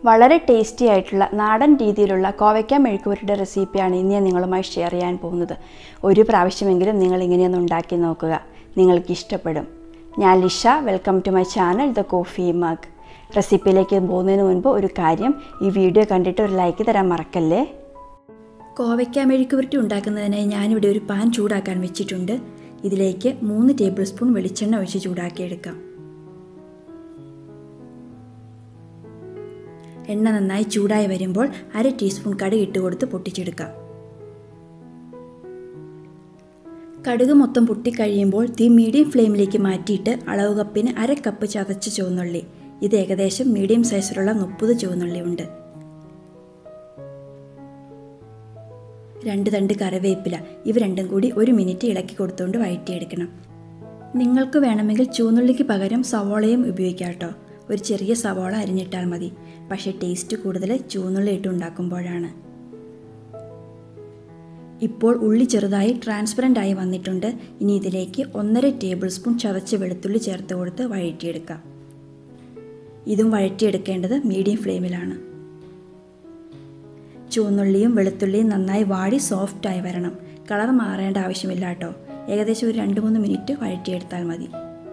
വളരെ ടേസ്റ്റി ആയിട്ടുള്ള നാടൻ രീതിയിലുള്ള കോവയ്ക്ക മെഴുക്കുവരട്ടിയുടെ റെസിപ്പിയാണ് ഇന്ന് ഞാൻ നിങ്ങളുമായി ഷെയർ ചെയ്യാൻ പോകുന്നത് ഒരു പ്രാവശ്യമെങ്കിലും നിങ്ങൾ ഇങ്ങനെയൊന്ന് ഉണ്ടാക്കി നോക്കുക നിങ്ങൾക്ക് ഇഷ്ടപ്പെടും ഞാൻ Lisha welcome to my channel the coffee mug റെസിപ്പിയിലേക്ക് പോകുന്നതിന് മുൻപ് ഒരു കാര്യം ഈ വീഡിയോ കണ്ടിട്ട് ഒരു ലൈക്ക് തരാൻ മറക്കല്ലേ കോവയ്ക്ക മെഴുക്കുവരട്ടി ഉണ്ടാക്കുന്നതിനായി ഞാനിവിടെ ഒരു പാൻ ചൂടാക്കാൻ വെച്ചിട്ടുണ്ട് ഇതിലേക്ക് മൂന്ന് ടേബിൾ സ്പൂൺ വെളിച്ചെണ്ണ ഒഴിച്ച് ചൂടാക്കിയെടുക്കാം എണ്ണ നന്നായി ചൂടായി വരുമ്പോൾ അര ടീസ്പൂൺ കടുക് ഇട്ട് കൊടുത്ത് പൊട്ടിച്ചെടുക്കാം കടുക് മൊത്തം പൊട്ടിക്കഴിയുമ്പോൾ തീ മീഡിയം ഫ്ലെയിമിലേക്ക് മാറ്റിയിട്ട് അളവ് കപ്പിന് അര കപ്പ് ചതച്ച ചുവന്നുള്ളി ഇത് ഏകദേശം മീഡിയം സൈസിലുള്ള മുപ്പത് ചുവന്നുള്ളി ഉണ്ട് രണ്ട് തണ്ട് കറിവേപ്പില ഇവ രണ്ടും കൂടി ഒരു മിനിറ്റ് ഇളക്കി കൊടുത്തുകൊണ്ട് വഴറ്റിയെടുക്കണം നിങ്ങൾക്ക് വേണമെങ്കിൽ ചൂന്നുള്ളിക്ക് പകരം സവോളയും ഉപയോഗിക്കാം കേട്ടോ ഒരു ചെറിയ സവോള അരിഞ്ഞിട്ടാൽ മതി പക്ഷേ ടേസ്റ്റ് കൂടുതൽ ചൂന്നുള്ളി ഇട്ട് ഉണ്ടാക്കുമ്പോഴാണ് ഇപ്പോൾ ഉള്ളി ചെറുതായി ട്രാൻസ്പെറൻ്റ് ആയി വന്നിട്ടുണ്ട് ഇനി ഇതിലേക്ക് ഒന്നര ടേബിൾ സ്പൂൺ ചതച്ച വെളുത്തുള്ളി ചേർത്ത് കൊടുത്ത് വഴറ്റിയെടുക്കാം ഇതും വഴറ്റിയെടുക്കേണ്ടത് മീഡിയം ഫ്ലെയിമിലാണ് ചുവന്നുള്ളിയും വെളുത്തുള്ളിയും നന്നായി വാടി സോഫ്റ്റായി വരണം കളർ മാറേണ്ട ആവശ്യമില്ല കേട്ടോ ഏകദേശം ഒരു രണ്ട് മൂന്ന് മിനിറ്റ് വഴറ്റിയെടുത്താൽ മതി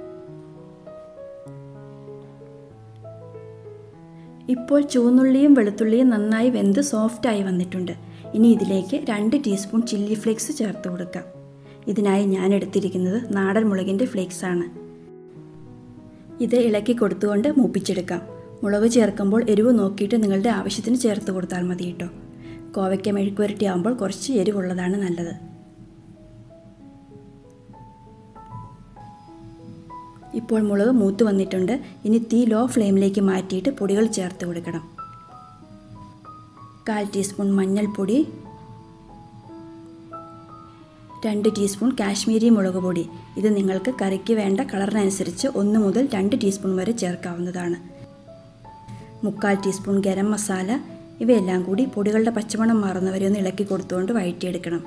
ഇപ്പോൾ ചുവന്നുള്ളിയും വെളുത്തുള്ളിയും നന്നായി വെന്ത് സോഫ്റ്റായി വന്നിട്ടുണ്ട് ഇനി ഇതിലേക്ക് രണ്ട് ടീസ്പൂൺ ചില്ലി ഫ്ലേക്സ് ചേർത്ത് കൊടുക്കാം ഇതിനായി ഞാൻ എടുത്തിരിക്കുന്നത് നാടൻ മുളകിൻ്റെ ഫ്ലേക്സ് ആണ് ഇത് ഇളക്കി കൊടുത്തുകൊണ്ട് മൂപ്പിച്ചെടുക്കാം മുളക് ചേർക്കുമ്പോൾ എരിവ് നോക്കിയിട്ട് നിങ്ങളുടെ ആവശ്യത്തിന് ചേർത്ത് കൊടുത്താൽ മതി കേട്ടോ കോവയ്ക്ക മെഴുക്കുവരട്ടി ആകുമ്പോൾ കുറച്ച് എരിവുള്ളതാണ് നല്ലത് ഇപ്പോൾ മുളക് മൂത്ത് വന്നിട്ടുണ്ട് ഇനി തീ ലോ ഫ്ലെയിമിലേക്ക് മാറ്റിയിട്ട് പൊടികൾ ചേർത്ത് കൊടുക്കണം കാൽ ടീസ്പൂൺ മഞ്ഞൾപ്പൊടി രണ്ട് ടീസ്പൂൺ കാശ്മീരി മുളക് പൊടി ഇത് നിങ്ങൾക്ക് കറിക്ക് വേണ്ട കളറിനനുസരിച്ച് ഒന്ന് മുതൽ രണ്ട് ടീസ്പൂൺ വരെ ചേർക്കാവുന്നതാണ് മുക്കാൽ ടീസ്പൂൺ ഗരം മസാല ഇവയെല്ലാം കൂടി പൊടികളുടെ പച്ചമണം മാറുന്നവരെ ഒന്ന് ഇളക്കി കൊടുത്തുകൊണ്ട് വഴറ്റിയെടുക്കണം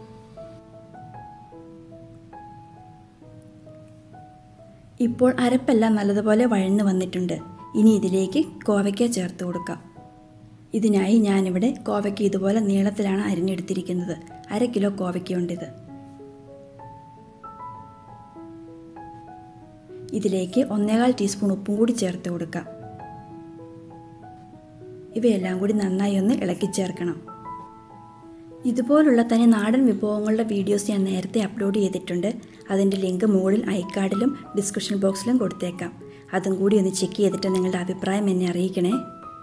ഇപ്പോൾ അരപ്പെല്ലാം നല്ലതുപോലെ വഴന്ന് വന്നിട്ടുണ്ട് ഇനി ഇതിലേക്ക് കോവയ്ക്ക ചേർത്ത് കൊടുക്കാം ഇതിനായി ഞാനിവിടെ കോവയ്ക്ക ഇതുപോലെ നീളത്തിലാണ് അരിഞ്ഞെടുത്തിരിക്കുന്നത് അര കിലോ കോവയ്ക്കുണ്ടിത് ഇതിലേക്ക് ഒന്നേകാൽ ടീസ്പൂൺ ഉപ്പും കൂടി ചേർത്ത് കൊടുക്കാം ഇവയെല്ലാം കൂടി നന്നായി ഒന്ന് ഇളക്കി ചേർക്കണം ഇതുപോലുള്ള തനി നാടൻ വിഭവങ്ങളുടെ വീഡിയോസ് ഞാൻ നേരത്തെ അപ്ലോഡ് ചെയ്തിട്ടുണ്ട് അതിൻ്റെ ലിങ്ക് മുകളിൽ ഐക്കാർഡിലും ഡിസ്ക്രിപ്ഷൻ ബോക്സിലും കൊടുത്തേക്കാം അതും കൂടി ഒന്ന് ചെക്ക് ചെയ്തിട്ട് നിങ്ങളുടെ അഭിപ്രായം എന്നെ അറിയിക്കണേ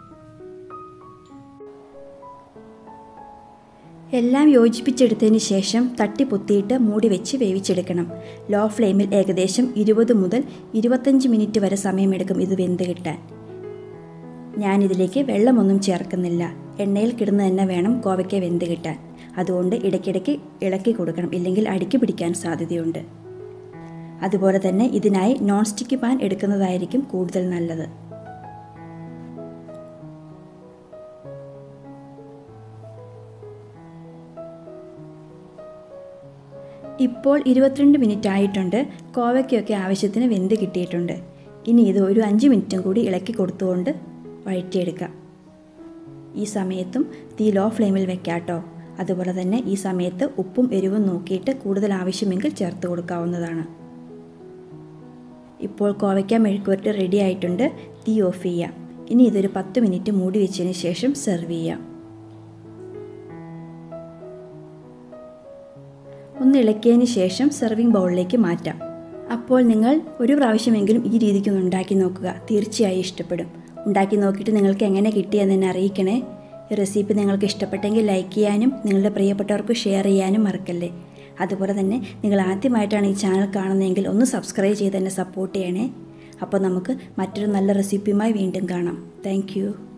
എല്ലാം യോജിപ്പിച്ചെടുത്തതിന് ശേഷം തട്ടി പൊത്തിയിട്ട് മൂടി വെച്ച് വേവിച്ചെടുക്കണം ലോ ഫ്ലെയിമിൽ ഏകദേശം ഇരുപത് മുതൽ ഇരുപത്തഞ്ച് മിനിറ്റ് വരെ സമയമെടുക്കും ഇത് വെന്ത് കിട്ടാൻ ഞാനിതിലേക്ക് വെള്ളമൊന്നും ചേർക്കുന്നില്ല എണ്ണയിൽ കിടന്ന് തന്നെ വേണം കോവയ്ക്ക വെന്ത് കിട്ടാൻ അതുകൊണ്ട് ഇടയ്ക്കിടയ്ക്ക് ഇളക്കി കൊടുക്കണം ഇല്ലെങ്കിൽ അടുക്കി പിടിക്കാൻ സാധ്യതയുണ്ട് അതുപോലെ തന്നെ ഇതിനായി നോൺ സ്റ്റിക്ക് പാൻ എടുക്കുന്നതായിരിക്കും കൂടുതൽ നല്ലത് ഇപ്പോൾ ഇരുപത്തിരണ്ട് മിനിറ്റ് ആയിട്ടുണ്ട് കോവയ്ക്കൊക്കെ ആവശ്യത്തിന് വെന്ത് കിട്ടിയിട്ടുണ്ട് ഇനി ഇത് ഒരു അഞ്ച് മിനിറ്റും കൂടി ഇളക്കി കൊടുത്തുകൊണ്ട് വഴറ്റിയെടുക്കാം ഈ സമയത്തും തീ ലോ ഫ്ലെയിമിൽ വെക്കാട്ടോ അതുപോലെ തന്നെ ഈ സമയത്ത് ഉപ്പും എരിവും നോക്കിയിട്ട് കൂടുതൽ ആവശ്യമെങ്കിൽ ചേർത്ത് കൊടുക്കാവുന്നതാണ് ഇപ്പോൾ കോവയ്ക്ക മെഴുക്കുവരട്ടി റെഡി ആയിട്ടുണ്ട് തീ ഓഫ് ചെയ്യാം ഇനി ഇതൊരു പത്ത് മിനിറ്റ് മൂടി വെച്ചതിന് ശേഷം സെർവ് ചെയ്യാം ഒന്ന് ഇളക്കിയതിന് ശേഷം സെർവിങ് ബൗളിലേക്ക് മാറ്റാം അപ്പോൾ നിങ്ങൾ ഒരു പ്രാവശ്യമെങ്കിലും ഈ രീതിക്കൊന്ന് ഉണ്ടാക്കി നോക്കുക തീർച്ചയായും ഇഷ്ടപ്പെടും ഉണ്ടാക്കി നോക്കിയിട്ട് നിങ്ങൾക്ക് എങ്ങനെ കിട്ടിയെന്ന് എന്നെ അറിയിക്കണേ ഈ റെസിപ്പി നിങ്ങൾക്ക് ഇഷ്ടപ്പെട്ടെങ്കിൽ ലൈക്ക് ചെയ്യാനും നിങ്ങളുടെ പ്രിയപ്പെട്ടവർക്ക് ഷെയർ ചെയ്യാനും മറക്കല്ലേ അതുപോലെ തന്നെ നിങ്ങൾ ആദ്യമായിട്ടാണ് ഈ ചാനൽ കാണുന്നതെങ്കിൽ ഒന്ന് സബ്സ്ക്രൈബ് ചെയ്ത് എന്നെ സപ്പോർട്ട് ചെയ്യണേ അപ്പോൾ നമുക്ക് മറ്റൊരു നല്ല റെസിപ്പിയുമായി വീണ്ടും കാണാം താങ്ക്